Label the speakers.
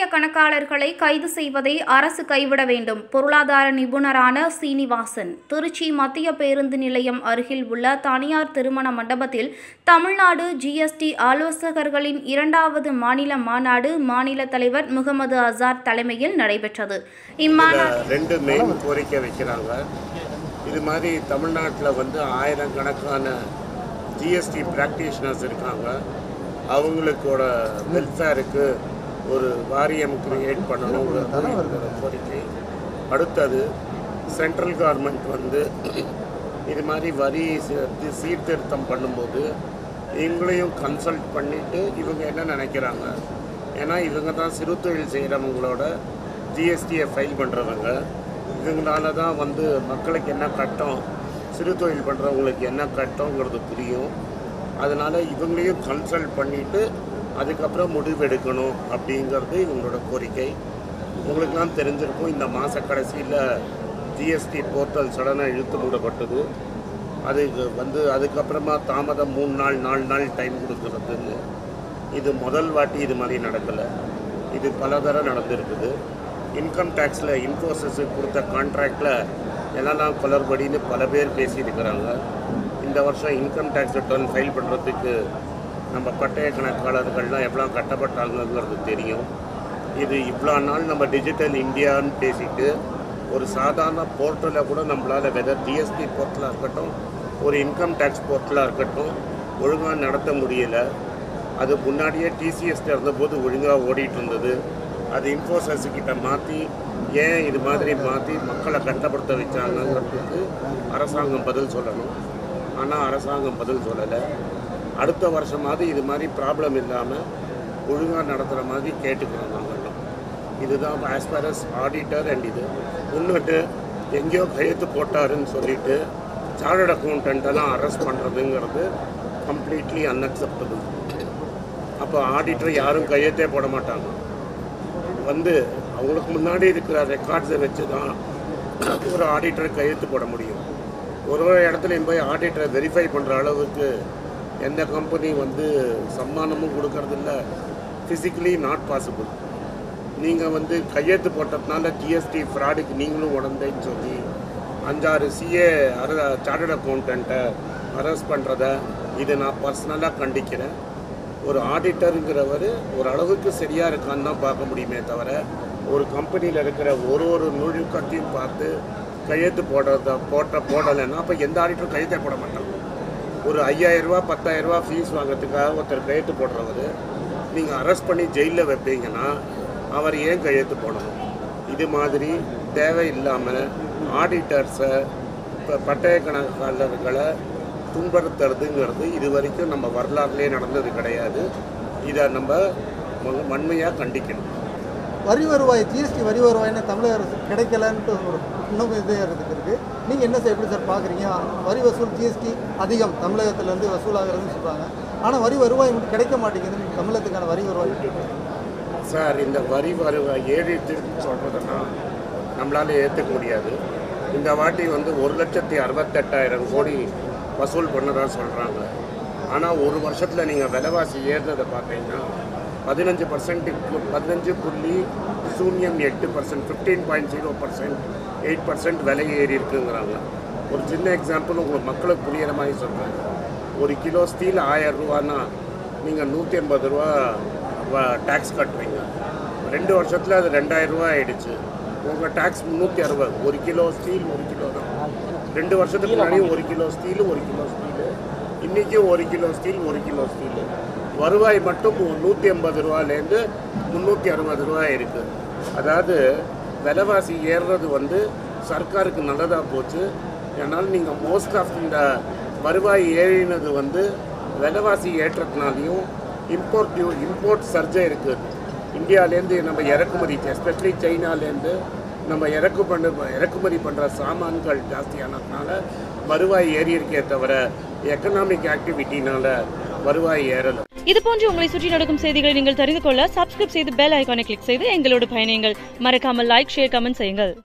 Speaker 1: கணக்காளர்களை கைது செய்வதை அரசு கைவிட வேண்டும் பொருளாதார நிபுணரான சீனிவாசன் திருச்சி மத்திய பேருந்து நிலையம் அருகில் உள்ள தனியார் திருமண மண்டபத்தில் தமிழ்நாடு ஜிஎஸ்டி ஆலோசகர்களின் இரண்டாவது மாநில மாநாடு மாநில தலைவர் முகமது அசார் தலைமையில் நடைபெற்றது இம்மாநாடு
Speaker 2: இதுல ரெண்டு மெயின் கோரிக்கை வைக்கிறாங்க இது மாதிரி தமிழ்நாட்டில் வந்து ஆயிரக்கணக்கான ஜிஎஸ்டி ப்ராக்டிஷனர்ஸ் இருக்காங்க அவங்களுக்கோட வெல்ஃபேருக்கு ஒரு வாரியம் கிரியேட் பண்ணணுங்கிறது எங்களோட கோரிக்கை அடுத்தது சென்ட்ரல் கவர்மெண்ட் வந்து இது மாதிரி வரி சீ- சீர்திருத்தம் பண்ணும்போது இவங்களையும் கன்சல்ட் பண்ணிட்டு இவங்க என்ன நினைக்கிறாங்க ஏன்னா இவங்க தான் சிறு தொழில் செய்கிறவங்களோட ஜிஎஸ்டியை ஃபைல் பண்ணுறவங்க இவங்களால தான் வந்து மக்களுக்கு என்ன கட்டம் சிறு தொழில் பண்ணுறவங்களுக்கு என்ன கட்டங்கிறது புரியும் அதனால் இவங்களையும் கன்சல்ட் பண்ணிவிட்டு அதுக்கப்புறம் முடிவெடுக்கணும் அப்படிங்கிறது இவங்களோட கோரிக்கை உங்களுக்கெல்லாம் தெரிஞ்சிருக்கும் இந்த மாத கடைசியில் ஜிஎஸ்டி போர்ட்டல் சடனாக இழுத்து மூடப்பட்டது அதுக்கு வந்து அதுக்கப்புறமா தாமதம் மூணு நாள் நாலு நாள் டைம் கொடுக்குறதுன்னு இது முதல் வாட்டி இது மாதிரி நடக்கலை இது பல தடவை நடந்திருக்குது இன்கம் டேக்ஸில் இன்ஃபோசிஸுக்கு கொடுத்த கான்ட்ராக்டில் என்னெல்லாம் குளறுபடின்னு பல பேர் பேசியிருக்கிறாங்க இந்த வருஷம் இன்கம் டேக்ஸ் ரிட்டர்ன் ஃபைல் பண்ணுறதுக்கு நம்ம பட்டய கணக்காளர்கள்லாம் எவ்வளோ கட்டப்பட்டாங்கங்கிறது தெரியும் இது இவ்வளோ நாள் நம்ம டிஜிட்டல் இந்தியான்னு பேசிட்டு ஒரு சாதாரண போர்ட்டலில் கூட நம்மளால் வெதர் ஜிஎஸ்டி போர்ட்டலாக இருக்கட்டும் ஒரு இன்கம் டேக்ஸ் போர்ட்டலாக இருக்கட்டும் ஒழுங்காக நடத்த முடியல அது முன்னாடியே டிசிஎஸ்ல இருந்தபோது ஒழுங்காக ஓடிட்டு இருந்தது அது இன்ஃபோசிஸ் கிட்ட மாற்றி ஏன் இது மாதிரி மாற்றி மக்களை கஷ்டப்படுத்த வச்சாங்கங்கிறதுக்கு அரசாங்கம் பதில் சொல்லணும் ஆனால் அரசாங்கம் பதில் சொல்லலை அடுத்த வருஷமாவது இது மாதிரி ப்ராப்ளம் இல்லாமல் ஒழுங்காக நடத்துகிற மாதிரி கேட்டுக்கிறோம் நாங்கள்லாம் இதுதான் as per as auditor and இது முன்னிட்டு எங்கேயோ கையெழுத்து போட்டாருன்னு சொல்லிட்டு சார்ட்டர்ட் அக்கௌண்டன்ட்டெல்லாம் அரெஸ்ட் பண்ணுறதுங்கிறது கம்ப்ளீட்லி அன்அக்செப்டபிள் அப்போ ஆடிட்டர் யாரும் கையெழுத்தே போட மாட்டாங்க வந்து அவங்களுக்கு முன்னாடி இருக்கிற ரெக்கார்ட்ஸை வச்சு தான் ஒரு ஆடிட்டர் கையெழுத்து போட முடியும் ஒரு ஒரு இடத்துலையும் போய் ஆடிட்டரை வெரிஃபை பண்ணுற அளவுக்கு எந்த கம்பெனி வந்து சம்மானமும் கொடுக்கறதில்ல ஃபிசிக்கலி நாட் பாசிபிள் நீங்கள் வந்து கையெழுத்து போட்டதுனால ஜிஎஸ்டி ஃப்ராடுக்கு நீங்களும் உடந்தேன்னு சொல்லி அஞ்சாறு சிஏ அர சார்ட்டர்ட் அக்கௌண்டண்ட்டை அரெஸ்ட் பண்ணுறத இதை நான் பர்சனலாக கண்டிக்கிறேன் ஒரு ஆடிட்டருங்கிறவர் ஒரு அளவுக்கு சரியாக இருக்கான்னு தான் பார்க்க முடியுமே தவிர ஒரு கம்பெனியில் இருக்கிற ஒரு ஒரு நுழுக்கத்தையும் பார்த்து கையெழுத்து போடுறத போட்ட போடலைன்னா அப்போ எந்த ஆடிட்டரும் கையெழுத்தே போட மாட்டாங்க ஒரு ஐயாயிரரூபா பத்தாயிரரூபா ஃபீஸ் வாங்குறதுக்காக ஒருத்தர் கையெழுத்து போடுறவர் நீங்கள் அரெஸ்ட் பண்ணி ஜெயிலில் வைப்பீங்கன்னா அவர் ஏன் கையெழுத்து போடணும் இது மாதிரி தேவையில்லாமல் ஆடிட்டர்ஸை இப்போ பட்டய கணக்காளர்களை துன்புறுத்துறதுங்கிறது இது வரைக்கும் நம்ம வரலாறுலேயே நடந்தது கிடையாது இதை நம்ம வன்மையாக கண்டிக்கணும்
Speaker 3: வரி வருவாய் ஜிஎஸ்டி வரி வருவாய்னு தமிழக அரசு கிடைக்கலன்ட்டு ஒரு இன்னும் இது இருக்குது நீங்கள் என்ன சார் எப்படி சார் பார்க்குறீங்க வரி வசூல் ஜிஎஸ்டி அதிகம் தமிழகத்துலேருந்து வசூலாகிறதுன்னு சொல்கிறாங்க ஆனால் வரி வருவாய் மட்டும் கிடைக்க மாட்டேங்குது தமிழகத்துக்கான வரி வருவாய்
Speaker 2: சார் இந்த வரி வருவாய் ஏறிட்டு சொல்கிறதுனா நம்மளால ஏற்றுக்க முடியாது இந்த வாட்டி வந்து ஒரு லட்சத்தி அறுபத்தெட்டாயிரம் கோடி வசூல் பண்ணதா சொல்கிறாங்க ஆனால் ஒரு வருஷத்தில் நீங்கள் விலைவாசி ஏறினதை பார்த்தீங்கன்னா பதினஞ்சு பர்சன்ட் பதினஞ்சு புள்ளி சூன்யம் எட்டு percent fifteen point zero percent eight percent விலை ஏறி இருக்குங்கிறாங்க ஒரு சின்ன எக்ஸாம்பிள் உங்களுக்கு மக்களுக்கு புரியிற மாதிரி சொல்கிறேன் ஒரு கிலோ ஸ்டீல் ஆயிரம் ரூபான்னா நீங்கள் நூற்றி எண்பது ரூபா டேக்ஸ் கட்டுறீங்க ரெண்டு வருஷத்தில் அது ரெண்டாயிரம் ரூபா ஆயிடுச்சு உங்கள் டேக்ஸ் முந்நூற்றி அறுபது ஒரு கிலோ ஸ்டீல் ஒரு கிலோ தான் ரெண்டு வருஷத்துக்கு முன்னாடி ஒரு கிலோ ஸ்டீல் ஒரு கிலோ ஸ்டீலு இன்றைக்கி ஒரு கிலோ ஸ்டீல் ஒரு கிலோ ஸ்டீலு வருவாய் மட்டும் நூற்றி ஐம்பது ரூபாலேருந்து முந்நூற்றி அறுபது ரூபா இருக்குது அதாவது விலைவாசி ஏறுறது வந்து சர்க்காருக்கு நல்லதாக போச்சு ஏன்னால் நீங்கள் மோஸ்ட் ஆஃப் இந்த வருவாய் ஏறினது வந்து விலைவாசி ஏற்றத்தினாலையும் இம்போர்ட் டியூ இம்போர்ட் சர்ஜே இருக்குது இந்தியாவிலேருந்து நம்ம இறக்குமதி எஸ்பெஷலி சைனாலேருந்து நம்ம இறக்கு பண்ண இறக்குமதி பண்ணுற சாமான்கள் ஜாஸ்தியானதுனால வருவாய் ஏறி இருக்கே தவிர எக்கனாமிக் ஆக்டிவிட்டினால வருவாய் ஏறலை
Speaker 4: இது போன்று உங்களை சுற்றி நடக்கும் செய்திகளை நீங்கள் தெரிந்து கொள்ள சப்ஸ்கிரைப் செய்து பெல் ஐகானை கிளிக் செய்து எங்களோடு பயணியுங்கள் மறக்காமல் லைக் ஷேர் கமெண்ட் செய்யுங்கள்